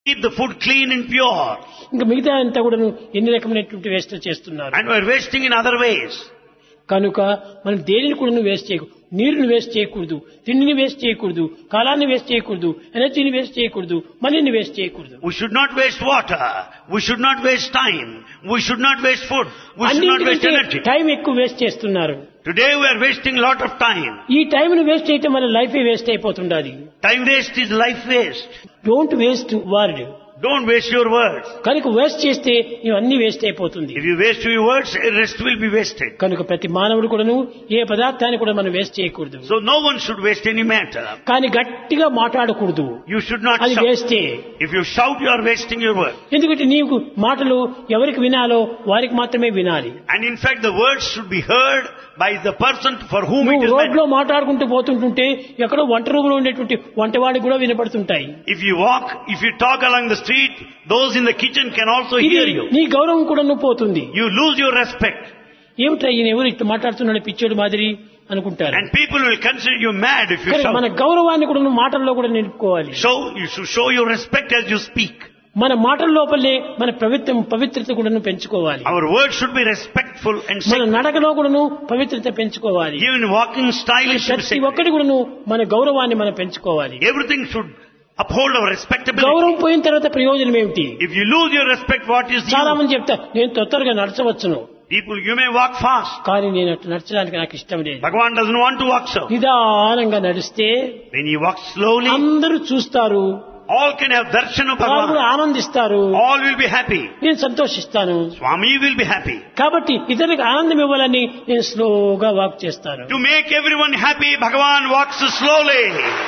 keep the food clean and pure. ఇంకా మిగతా అంతా కూడా ఎన్ని రకమైనటువంటి వేస్ట్ చేస్తున్నారు And we're wasting in other ways. కనుక మనం దేనిని కూడా వేస్ట్ చేయకూడదు నీరుని వేస్ట్ చేయకూడదు తిండిని వేస్ట్ చేయకూడదు కాలాన్ని వేస్ట్ చేయకూడదు ఎనర్జీని వేస్ట్ చేయకూడదు మనీని వేస్ట్ చేయకూడదు We should not waste water. We should not waste time. We should not waste food. We should not waste అన్నింటికంటే energy. టైం ఎక్కువ వేస్ట్ చేస్తున్నారు Today we are wasting a lot of time. ఈ టైంను waste చేయటం వల్ల life waste అయిపోతుండాలి Time waste is life waste. Don't waste word Don't waste your words. కనుక waste చేస్తే ఇవన్నీ వేస్ట్ అయిపోతుంది If you waste your words, the rest will be wasted. కనుక ప్రతి మానవుడు కూడాను ఏ పదార్థాన్ని కూడా మనం వేస్ట్ చేయకూడదు So no one should waste any matter. కానీ గట్టిగా మాట్లాడకూడదు You should not అది shout. వేస్టే If you shout, you are wasting your words. ఎందుకంటే నీకు మాటలు ఎవరికి వినాలో వారికి మాత్రమే వినాలి And in fact, the words should be heard by the person for whom it నువ్వు is meant. రోడ్లో మాట్లాడుకుంటూ పోతుంటుంటే ఎక్కడో వంట రూములో ఉండేటువంటి వంటవాడికి కూడా వినపడుతుంటాయి If you walk, if you talk along the street, those in the kitchen can also ఇది hear you. నీ గౌరవం కూడా నువ్వు పోతుంది You lose your respect. ఏమిట్రా ఈయన ఎవరు ఇట్లా మాట్లాడుతున్నాడు పిచ్చోడు మాదిరి అనుకుంటారు And people will consider you mad if you కానీ మన shout. గౌరవాన్ని కూడా నువ్వు మాటల్లో కూడా నిలుపుకోవాలి So you should show your respect as you speak. మన మాటల లోపలే మన పవిత్రం పవిత్రత కూడా పెంచుకోవాలి Our words should be respectful and మన sacred. నడకలో కూడాను పవిత్రత పెంచుకోవాలి Even walking style should be ప్రతి sacred. ఒక్కటి కూడాను మన గౌరవాన్ని మనం పెంచుకోవాలి Everything should uphold our respectability. గౌరవం పోయిన తర్వాత ప్రయోజనం ఏమిటి If you lose your respect, what is the చాలా use? మంది చెప్తా నేను తొందరగా నడచవచ్చును People, you may walk fast. కానీ నేను అట్లా నడచడానికి నాకు ఇష్టం లేదు Bhagavan doesn't want to walk so. నిదానంగా నడిస్తే When you walk slowly, అందరూ చూస్తారు all can have darshan of వాళ్ళు కూడా Bhagavan. ఆనందిస్తారు All will be happy. నేను సంతోషిస్తాను Swami will be happy. కాబట్టి ఇతరులకు ఆనందం ఇవ్వాలని నేను స్లోగా వాక్ చేస్తాను To make everyone happy, Bhagavan walks slowly.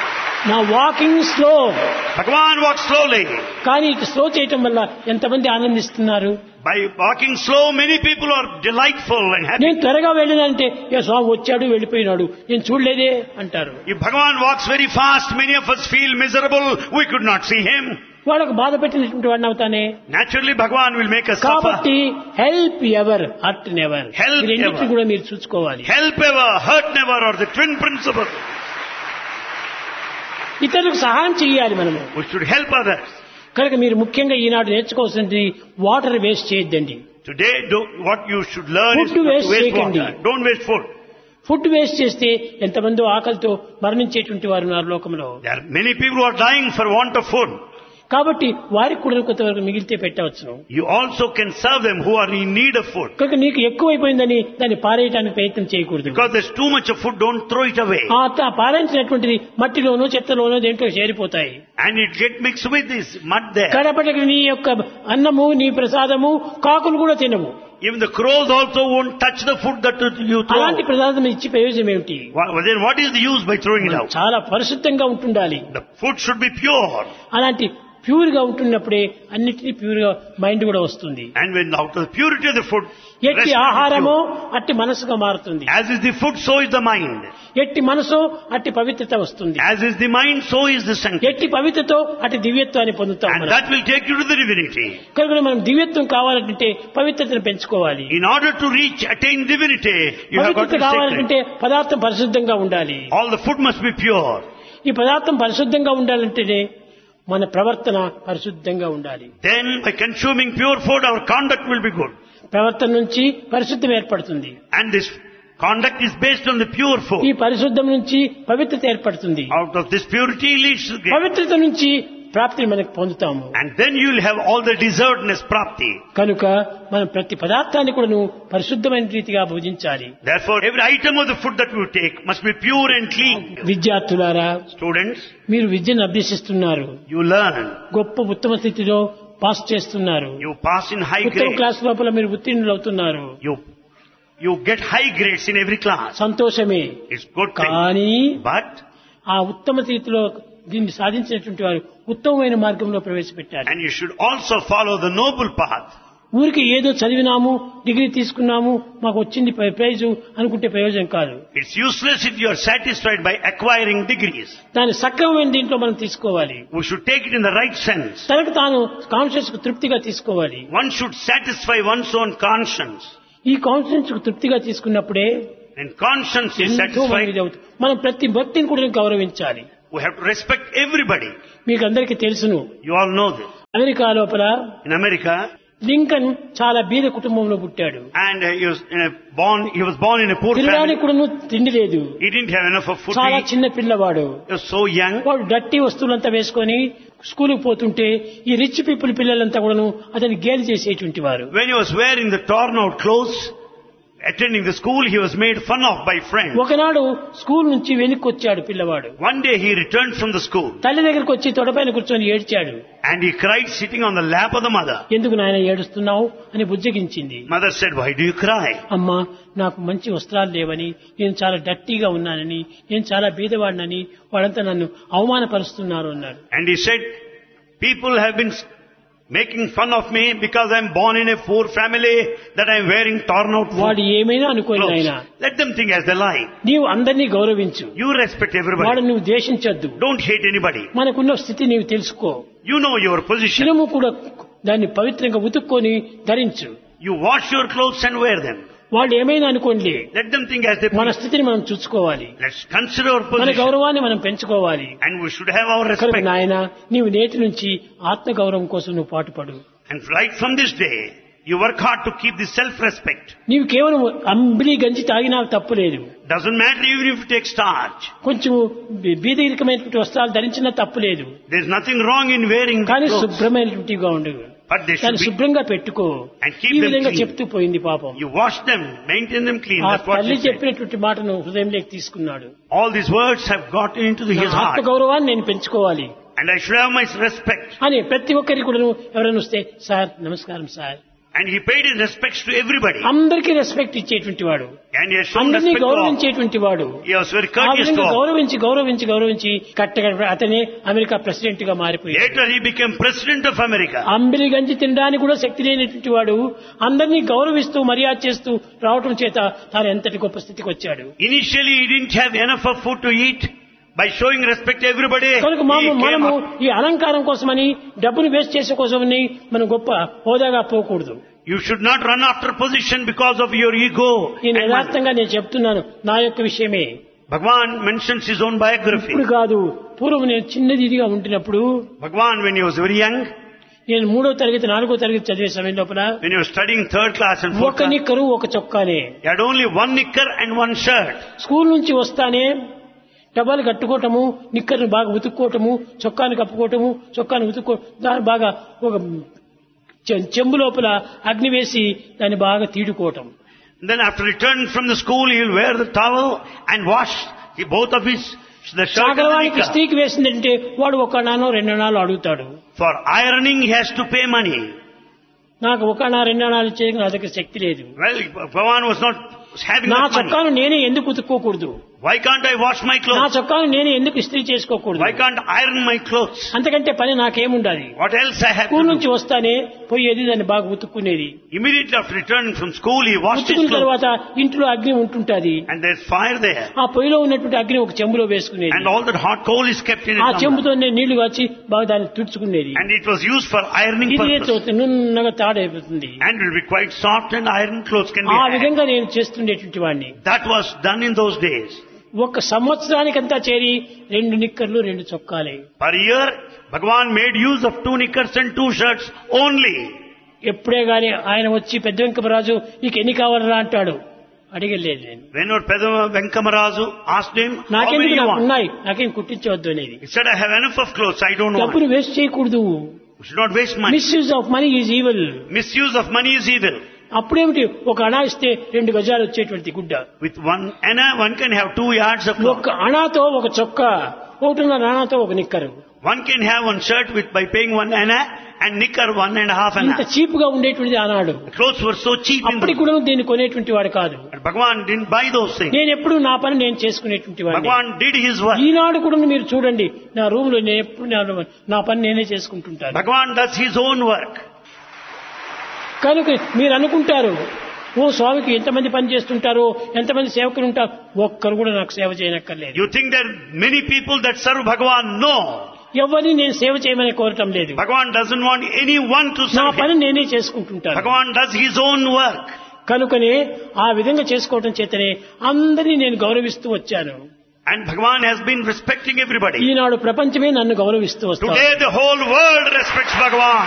నా walking slow Bhagavan walks slowly. కానీ ఇటు స్లో చేయటం వల్ల ఎంతమంది ఆనందిస్తున్నారు By walking slow, many people are delightful and happy. నేను త్వరగా వెళ్ళినంటే ఏ స్వామి వచ్చాడు వెళ్ళిపోయినాడు నేను చూడలేదే అంటారు If Bhagavan walks very fast, many of us feel miserable. We could not see him. వాళ్ళకు బాధ పెట్టినటువంటి వాడిని అవుతానే Naturally, Bhagavan will make us suffer. కాబట్టి help ever hurt never Help రెండింటిని ever. కూడా మీరు చూసుకోవాలి Help ever, hurt never are the twin principles. ఇతరులకు సహాయం చేయాలి మనము We should help others. కనుక మీరు ముఖ్యంగా ఈనాడు నేర్చుకోవాల్సింది వాటర్ వేస్ట్ చేయొద్దండి Today, do, what you should learn is Food not waste to waste చేయకండి. water. Don't waste food. Food waste చేస్తే ఎంతమందో ఆకలితో మరణించేటువంటి వారు ఉన్నారు లోకంలో There are many people who are dying for want of food. కాబట్టి వారికి కూడా కొంతవరకు మిగిలితే పెట్టవచ్చును You also can serve them who are in need of food. కనుక నీకు ఎక్కువైపోయిందని దాన్ని పారేయటానికి ప్రయత్నం చేయకూడదు Because there's too much of food, don't throw it away. ఆ త- పారేయించినటువంటిది మట్టిలోనో చెత్తలోనో దేంట్లో చేరిపోతాయి And it get mixed with this mud there. కడపటికి నీ యొక్క అన్నము నీ ప్రసాదము కాకులు కూడా తినవు Even the crows also won't touch the food that you throw. అలాంటి ప్రసాదం ఇచ్చి ప్రయోజనం ఏమిటి Wha- Then what is the use by throwing it out? చాలా పరిశుద్ధంగా ఉంటుండాలి The food should be pure. అలాంటి ప్యూర్ గా ఉంటున్నప్పుడే అన్నిటినీ ప్యూర్ గా మైండ్ కూడా వస్తుంది And when out of the purity of the food, rest ఎట్టి will be ఆహారమో pure. అట్టి మనసుగా మారుతుంది As is the food, so is the mind. ఎట్టి మనసు అట్టి పవిత్రత వస్తుంది As is the mind, so is the sanctity. ఎట్టి పవిత్రతో అట్టి దివ్యత్వాన్ని పొందుతాం And మనం. that will take you to the divinity. కనుక మనం దివ్యత్వం కావాలంటే పవిత్రతను పెంచుకోవాలి In order to reach, attain divinity, you have got పవిత్రత to be sacred. కావాలంటే పదార్థం పరిశుద్ధంగా ఉండాలి All the food must be pure. ఈ పదార్థం పరిశుద్ధంగా ఉండాలంటేనే మన ప్రవర్తన పరిశుద్ధంగా ఉండాలి Then, by consuming pure food, our conduct will be good. ప్రవర్తన నుంచి పరిశుద్ధం ఏర్పడుతుంది And this conduct is based on the pure ఈ food. పరిశుద్ధం నుంచి పవిత్రత ఏర్పడుతుంది Out of this purity leads to great. పవిత్రత నుంచి ప్రాప్తిని మనకు పొందుతాము And then you will have all the deservedness prapti. కనుక మనం ప్రతి పదార్థాన్ని కూడా పరిశుద్ధమైన రీతిగా భుజించాలి Therefore, every item of the food that you take must be pure and clean. విద్యార్థులారా Students, మీరు విద్యను అభ్యసిస్తున్నారు you learn. గొప్ప ఉత్తమ స్థితిలో పాస్ చేస్తున్నారు You pass in high ఉత్తమ grades. క్లాస్ లోపల మీరు ఉత్తీర్ణులు అవుతున్నారు You, you get high grades in every class. సంతోషమే It's good thing. కానీ But, ఆ ఉత్తమ స్థితిలో దీన్ని సాధించినటువంటి వారు ఉత్తమమైన మార్గంలో ప్రవేశపెట్టారు and you should also follow the noble path. ఊరికి ఏదో చదివినాము డిగ్రీ తీసుకున్నాము మాకు వచ్చింది ప్ర- ప్రైజు అనుకుంటే ప్రయోజనం కాదు It's useless if you are satisfied by acquiring degrees. దాన్ని సక్రమమైన దీంట్లో మనం తీసుకోవాలి We should take it in the right sense. తనకు తాను కాన్షియస్ కు తృప్తిగా తీసుకోవాలి One should satisfy one's own conscience. ఈ కాన్షియన్స్ కు తృప్తిగా తీసుకున్నప్పుడే And conscience is ఎంతో satisfied. మంది అవుతుంది మనం ప్రతి వ్యక్తిని కూడా గౌరవించాలి We have to respect everybody. మీకు అందరికీ తెలుసును You all know this. America లోపల In America, లింకన్ చాలా బీద కుటుంబంలో పుట్టాడు and uh, he was in a born. He was born in a poor తినడానికి family. కూడా తిండి లేదు He didn't have enough of food to చాలా eat. చిన్న పిల్లవాడు He was so young. వాడు డట్టి వస్తువులంతా వేసుకొని స్కూల్కి పోతుంటే ఈ రిచ్ పీపుల్ పిల్లలంతా కూడాను అతన్ని గేలి చేసేటువంటి వారు When he was wearing the torn out clothes, attending the school, he was made fun of by friends. ఒకనాడు స్కూల్ నుంచి వెనక్కి వచ్చాడు పిల్లవాడు One day he returned from the school తల్లి దగ్గరికి వచ్చి తొడపైన కూర్చొని ఏడ్చాడు and he cried sitting on the lap of the mother. ఎందుకు నాయన ఏడుస్తున్నావు అని బుజ్జగించింది Mother said, why do you cry? అమ్మా నాకు మంచి వస్త్రాలు లేవని నేను చాలా డట్టీగా ఉన్నానని నేను చాలా బీదవాడినని వాళ్ళంతా నన్ను అవమానపరుస్తున్నారు అన్నాడు And he said, people have been making fun of me because I'm born in a poor family that I'm wearing torn out వాడు food ఏమైనా అనుకోని clothes. ఆయన Let them think as they like. నీవు అందరినీ గౌరవించు You respect వాడు everybody. నువ్వు ద్వేషించొద్దు Don't hate anybody. మనకున్న స్థితి నీవు తెలుసుకో You know your position. శిరము కూడా దాన్ని పవిత్రంగా ఉతుక్కొని ధరించు You wash your clothes and wear them. వాళ్ళు ఏమైనా అనుకోండి Let them think as they మన please. స్థితిని మనం చూసుకోవాలి Let's consider our మన position. గౌరవాన్ని మనం పెంచుకోవాలి And we should have our కనుక respect. నాయన నీవు నేటి నుంచి ఆత్మ గౌరవం కోసం నువ్వు పాటుపడు And right from this day, you work hard to keep this self-respect. నీవు కేవలం అంబిలి గంజి తాగినా తప్పులేదు Doesn't matter even if you take starch. కొంచెం బీ- బీదరికమైనటువంటి వస్త్రాలు ధరించినా తప్పులేదు There's nothing wrong in wearing the కానీ clothes. శుభ్రమైనటువంటిగా ఉండు But they should దాన్ని be, శుభ్రంగా పెట్టుకో And keep ఈ them విధంగా clean. చెప్తూ పోయింది పాపం you wash them, maintain them clean. ఆ That's what తల్లి she said. చెప్పినటువంటి మాటను హృదయంలోకి తీసుకున్నాడు All these words have gotten into నా his ఆత్మ heart. గౌరవాన్ని నేను పెంచుకోవాలి And I should have my respect. అని ప్రతి ఒక్కరికి కూడా ఎవరైనా వస్తే సార్ నమస్కారం sir And he paid his respects to everybody. అందరికీ రెస్పెక్ట్ ఇచ్చేటువంటి వాడు And he has shown అందరినీ respect to all. గౌరవించేటువంటి వాడు He was very ఆ courteous to విధంగా all. గౌరవించి గౌరవించి గౌరవించి కట్టగా అతనే అమెరికా ప్రెసిడెంట్ గా మారిపోయాడు Later he became president of America. Ambili గంజి తినడానికి కూడా శక్తి లేనటువంటి వాడు అందరినీ గౌరవిస్తూ మర్యాద చేస్తూ రావటం చేత తాను ఎంతటి గొప్ప స్థితికి వచ్చాడు Initially he didn't have enough of food to eat. By showing respect to everybody, కనుక he మనము came మనము up. ఈ అలంకారం కోసమని డబ్బును వేస్ట్ చేసే కోసమని మనం గొప్ప హోదాగా పోకూడదు You should not run after position because of your ego. నేను and money. యథార్థంగా నేను చెప్తున్నాను నా యొక్క విషయమే Bhagwan mentions his own biography. ఇప్పుడు కాదు పూర్వం నేను చిన్నది ఇదిగా ఉంటున్నప్పుడు Bhagwan, when he was very young, నేను మూడో తరగతి నాలుగో తరగతి చదివే సమయం లోపల when he was studying third class and fourth ఒక class, నిక్కరు ఒక చొక్కానే he had only one knicker and one shirt. School నుంచి వస్తానే టబాలు కట్టుకోవటము నిక్కర్ను బాగా ఉతుక్కోవటము చొక్కాను కప్పుకోవటము చొక్కాను ఉతుక్కో దాన్ని బాగా ఒక చె- చెంబు లోపల అగ్ని వేసి దాన్ని బాగా తీడుకోవటం Then after returning from the school, he'll wear the towel and wash he- both of his, the shirt and the సాగరవానికి knicker. స్త్రీకి వేసిందంటే వాడు ఒక నానో రెండు నాలు అడుగుతాడు For ironing, he has to pay money. నాకు ఒక నా రెండు నాలు ఇచ్చే నా దగ్గర శక్తి లేదు Well, Bhagwan was not having నా that money. చొక్కాను నేనే ఎందుకు ఉతుక్కోకూడదు Why can't I wash my నా clothes? చొక్కాను నేనే ఎందుకు ఇస్త్రీ చేసుకోకూడదు Why can't I iron my clothes? అంతకంటే పని నాకేముండాలి What else I have school to నుంచి do? వస్తానే పోయేది దాన్ని బాగా ఉతుక్కునేది Immediately after returning from school, he washed his ఉతుకున్న clothes. తర్వాత ఇంట్లో అగ్ని ఉంటుంటది And there's fire there. ఆ పొయ్యిలో ఉన్నటువంటి అగ్ని ఒక చెంబులో వేసుకునేది And all that hot coal is kept in ఆ it. చెంబుతో నీళ్లు కాచి బాగా దాన్ని తుడుచుకునేది And it was used for ironing ఇది purpose. నున్నగా తాడైపోతుంది And will be quite soft and iron clothes can be ఆ had. విధంగా నేను చేస్తుండేటువంటి వాడిని That was done in those days. ఒక సంవత్సరానికంతా చేరి రెండు నిక్కర్లు రెండు చొక్కాలే Per year, Bhagwan made use of two knickers and two shirts only. ఎప్పుడే గాని ఆయన వచ్చి పెద్ద వెంకమరాజు నీకు ఎన్ని కావాలరా అంటాడు అడిగలేదు నేను When our Pedama Venkamarazu asked him, how many నాకెందుకు you నాకు want? ఉన్నాయి నాకేం కుట్టించవద్దు అనేది He said, I have enough of clothes, I don't want. డబ్బులు వేస్ట్ చేయకూడదు We should not waste money. Misuse of money is evil Misuse of money is evil. అప్పుడేమిటి ఒక అణా ఇస్తే రెండు గజాలు వచ్చేటువంటి గుడ్డ With one anna, one can have two yards of cloth. ఒక అణాతో ఒక చొక్క ఒకటిన్నర అణాతో ఒక knicker One can have one shirt with by paying one anna and knicker one and a half ఇంత anna. చీప్ గా ఉండేటువంటిది ఆనాడు The clothes were so cheap in అప్పటికి those కూడా దీన్ని కొనేటువంటి వాడు కాదు But Bhagwan didn't buy those things. నేను ఎప్పుడు నా పని నేను చేసుకునేటువంటి వాడిని Bhagwan did his work. ఈనాడు కూడా మీరు చూడండి నా రూమ్ లో నేను ఎప్పుడు నా- నా పని నేనే చేసుకుంటుంటాను Bhagwan does his own work. కనుక మీరు అనుకుంటారు ఓ స్వామికి ఎంతమంది పని చేస్తుంటారో ఎంతమంది సేవకులు ఉంటారు ఒక్కరు కూడా నాకు సేవ చేయనక్కర్లేదు You think there are many people that serve Bhagwan? No. ఎవరిని నేను సేవ చేయమని కోరటం లేదు Bhagwan doesn't want anyone to నా serve పని him. నేనే చేసుకుంటుంటాను Bhagwan does his own work. కనుకనే ఆ విధంగా చేసుకోవటం చేతనే అందరినీ నేను గౌరవిస్తూ వచ్చాను And Bhagavan has been respecting everybody. ఈనాడు ప్రపంచమే నన్ను గౌరవిస్తూ వస్తాను Today the whole world respects Bhagavan.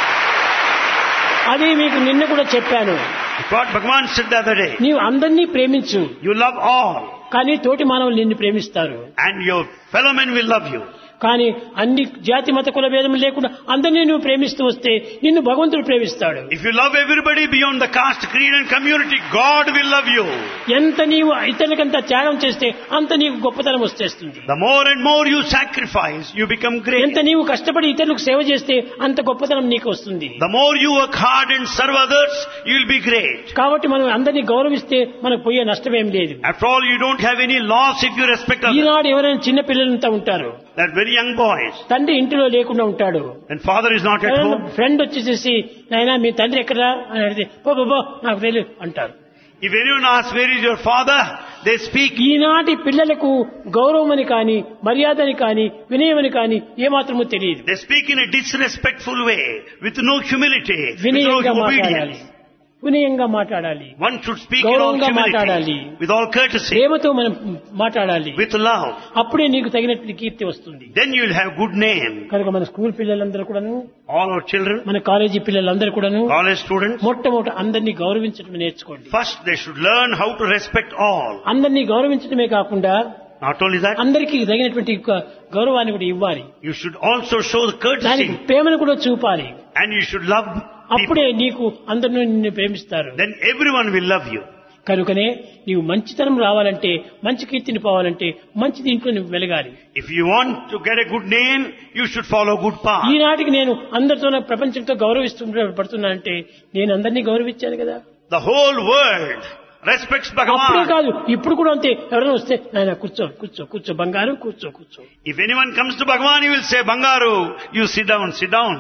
అది మీకు నిన్న కూడా చెప్పాను What Bhagavan said the other day. నీవు అందరినీ ప్రేమించు You love all కానీ తోటి మానవులు నిన్ను ప్రేమిస్తారు and your fellow men will love you. కానీ అన్ని జాతి మత కుల భేదం లేకుండా అందరినీ నువ్వు ప్రేమిస్తూ వస్తే నిన్ను భగవంతుడు ప్రేమిస్తాడు If you love everybody beyond the caste, creed and community, God will love you. ఎంత నీవు ఇతరులకంత త్యాగం చేస్తే అంత నీకు గొప్పతనం వచ్చేస్తుంది The more and more you sacrifice, you become great. ఎంత నీవు కష్టపడి ఇతరులకు సేవ చేస్తే అంత గొప్పతనం నీకు వస్తుంది The more you work hard and serve others, you will be great. కాబట్టి మనం అందరినీ గౌరవిస్తే మనకు పోయే నష్టమేం లేదు After all, you don't have any loss if you respect others. ఈనాడు ఎవరైనా చిన్న పిల్లలంతా ఉంటారు They're very young boys. తండ్రి ఇంటిలో లేకుండా ఉంటాడు When father is not at home, friend వచ్చేసేసి నాయనా మీ తండ్రి ఎక్కడా అని అడిగితే పో పో, పో నాకు తెలియదు అంటారు if anyone asks, where is your father? They speak, ఈనాటి పిల్లలకు గౌరవం అని కానీ మర్యాదని కానీ వినయమని కానీ ఏమాత్రమూ తెలియదు they speak in a disrespectful way, with no humility, with no వినయంగా మాట్లాడాలి obedience. వినయంగా మాట్లాడాలి One should speak in all గౌరవంగా మాట్లాడాలి. humility, with all courtesy, ప్రేమతో మనం మాట్లాడాలి with love. అప్పుడే నీకు తగినటువంటి కీర్తి వస్తుంది Then you will have good name. కనుక మన స్కూల్ పిల్లలందరూ కూడాను All our children, మన కాలేజీ పిల్లలందరూ కూడాను college students, మొట్టమొదట అందరినీ గౌరవించడం నేర్చుకోండి first they should learn how to respect all. అందరినీ గౌరవించడమే కాకుండా Not only that, అందరికీ తగినటువంటి గ- గౌరవాన్ని కూడా ఇవ్వాలి you should also show the దానికి courtesy ప్రేమను కూడా చూపాలి and you should love people. అప్పుడే నీకు అందరినీ నిన్ను ప్రేమిస్తారు Then everyone will love you. కనుకనే నీవు మంచితనం రావాలంటే మంచి కీర్తిని పోవాలంటే మంచి దీంట్లో నువ్వు వెలగాలి If you want to get a good name, you should follow good path. ఈనాటికి నేను అందరితో నా ప్రపంచంతో గౌరవిస్తూ పడుతున్నానంటే నేను అందరినీ గౌరవించాను కదా The whole world respects అప్పుడే Bhagavan. కాదు ఇప్పుడు కూడా అంతే ఎవరైనా వస్తే నాయన కూర్చో కూర్చో కూర్చో బంగారు కూర్చో కూర్చో If anyone comes to Bhagavan, he will say, Bangaru, you sit down, sit down.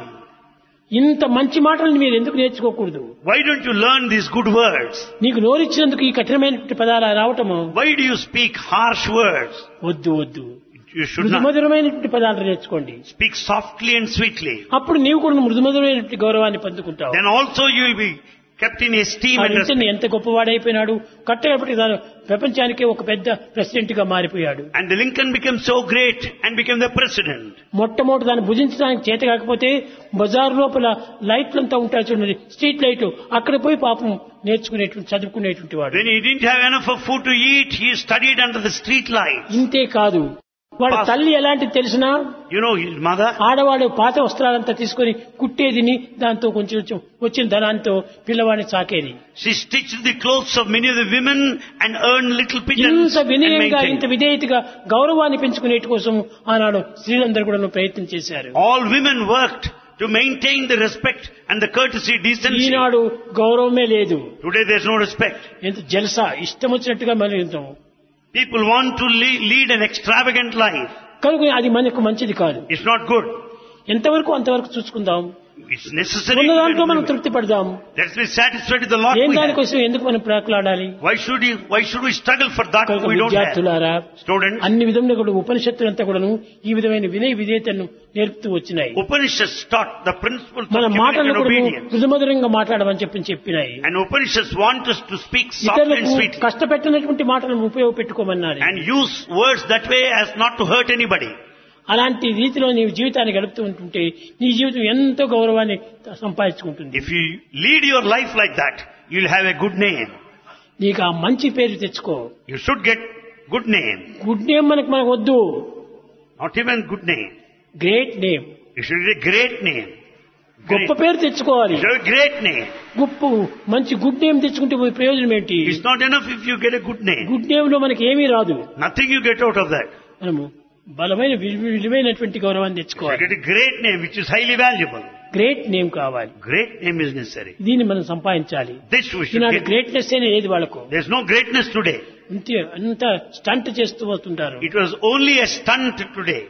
ఇంత మంచి మాటలను మీరు ఎందుకు నేర్చుకోకూడదు Why don't you learn these good words? నీకు నోరిచ్చినందుకు ఈ కఠినమైనటువంటి పదాలు రావటము Why do you speak harsh words? వద్దు వద్దు You should not. మృదుమధురమైనటువంటి పదాలు నేర్చుకోండి Speak softly and sweetly. అప్పుడు నీవు కూడా మృదుమధురమైనటువంటి గౌరవాన్ని పొందుకుంటావు Then also you will be kept in esteem ఆ and respect. వింటని ఎంత గొప్పవాడైపోయినాడు కట్టగప్పటి తాను ప్రపంచానికే ఒక పెద్ద ప్రెసిడెంట్ గా మారిపోయాడు And the Lincoln became so great and became the president. మొట్టమొదటి దాన్ని భుజించడానికి చేత కాకపోతే బజార్ లోపల లైట్లంతా ఉంటాయి చూడండి స్ట్రీట్ లైట్ అక్కడ పోయి పాపం నేర్చుకునేటువంటి చదువుకునేటువంటి వాడు When he didn't have enough of food to eat, he studied under the street light. ఇంతే కాదు వాడి తల్లి ఎలాంటిది తెలిసినా You know his mother? ఆడవాడు పాత వస్త్రాలంతా తీసుకొని కుట్టేదిని దాంతో కొంచెం కొంచెం వచ్చిన ధనాంతో పిల్లవాడిని సాకేది She stitched the clothes of many of the women and earned little pittance ఇంత and వినయంగా ఇంత maintained. విధేయతగా గౌరవాన్ని పెంచుకునేటి కోసం ఆనాడు స్త్రీలందరూ కూడా ప్రయత్నం చేశారు All women worked to maintain the respect and the courtesy, decency. ఈనాడు గౌరవమే లేదు Today there's no respect. ఎంత జలసా ఇష్టం వచ్చినట్టుగా మరి ఉంటాము People want to le- lead an extravagant life. కనుక అది మనకు మంచిది కాదు It's not good. ఎంతవరకు అంతవరకు చూసుకుందాం It's necessary. ఉన్న to దాంట్లో మనం live. తృప్తి పడదాం Let's be satisfied with the lot ఏం we have. దానికోసం ఎందుకు మనం ప్రాకులాడాలి Why should you, why should we struggle for that కనుక we don't have? విద్యార్థులారా Students, అన్ని విధంగా కూడా ఉపనిషత్తులంతా కూడాను ఈ విధమైన వినయ విధేయతను నేర్పుతూ వచ్చినాయి Upanishads taught the principles of మన humility మాటలను and కూడా obedience. మృదుమధురంగా మాట్లాడమని చెప్పి చెప్పినాయి And Upanishads want us to speak softly and ఇతరులకు sweetly. కష్టపెట్టినటువంటి మాటలను ఉపయోగపెట్టుకోమన్నారు And use words that way as not to hurt anybody. అలాంటి రీతిలో నీవు జీవితాన్ని గడుపుతూ ఉంటుంటే నీ జీవితం ఎంతో గౌరవాన్ని సంపాదించుకుంటుంది If you lead your life like that, you'll have a good name. నీకు ఆ మంచి పేరు తెచ్చుకో You should get good name. Good name మనకు మనకు వద్దు Not even good name. Great name You should get a great name. Great. గొప్ప పేరు తెచ్చుకోవాలి You should have a great name. గొప్ప మంచి గుడ్ నేమ్ తెచ్చుకుంటే పోయి ప్రయోజనం ఏంటి It's not enough if you get a good name. Good name లో మనకి ఏమీ రాదు Nothing you get out of that. మనము బలమైన విలు- విలువైనటువంటి గౌరవాన్ని You తెచ్చుకోవాలి get a great name which is highly valuable. Great name కావాలి Great name is necessary. దీన్ని మనం సంపాదించాలి This we should ఈనాడు get. గ్రేట్నెస్ అనే ఏది వాళ్ళకు There's no greatness today. అంతే అంత స్టంట్ చేస్తూ వస్తుంటారు It was only a stunt today.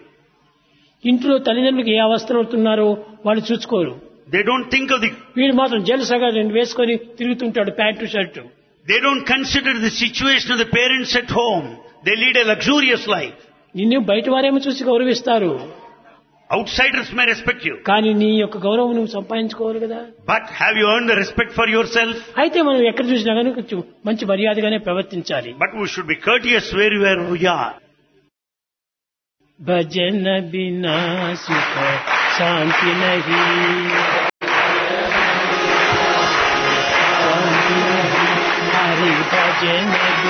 ఇంట్లో తల్లిదండ్రులకు ఏ అవస్థలు అవుతున్నారో వాళ్ళు చూసుకోరు They don't think of the, వీడు మాత్రం జలసగా రెండు వేసుకొని తిరుగుతుంటాడు pant shirt they don't consider the situation of the parents at home. They lead a luxurious life. నిన్ను బయట వారేమో చూసి గౌరవిస్తారు Outsiders may respect you. కానీ నీ యొక్క గౌరవం నువ్వు సంపాదించుకోవాలి కదా But have you earned the respect for yourself? అయితే మనం ఎక్కడ చూసినా కానీ కొంచెం మంచి మర్యాదగానే ప్రవర్తించాలి But we should be courteous wherever we are. भजन बिना सुख शांति नहीं शांति नहीं हरि भजन बिना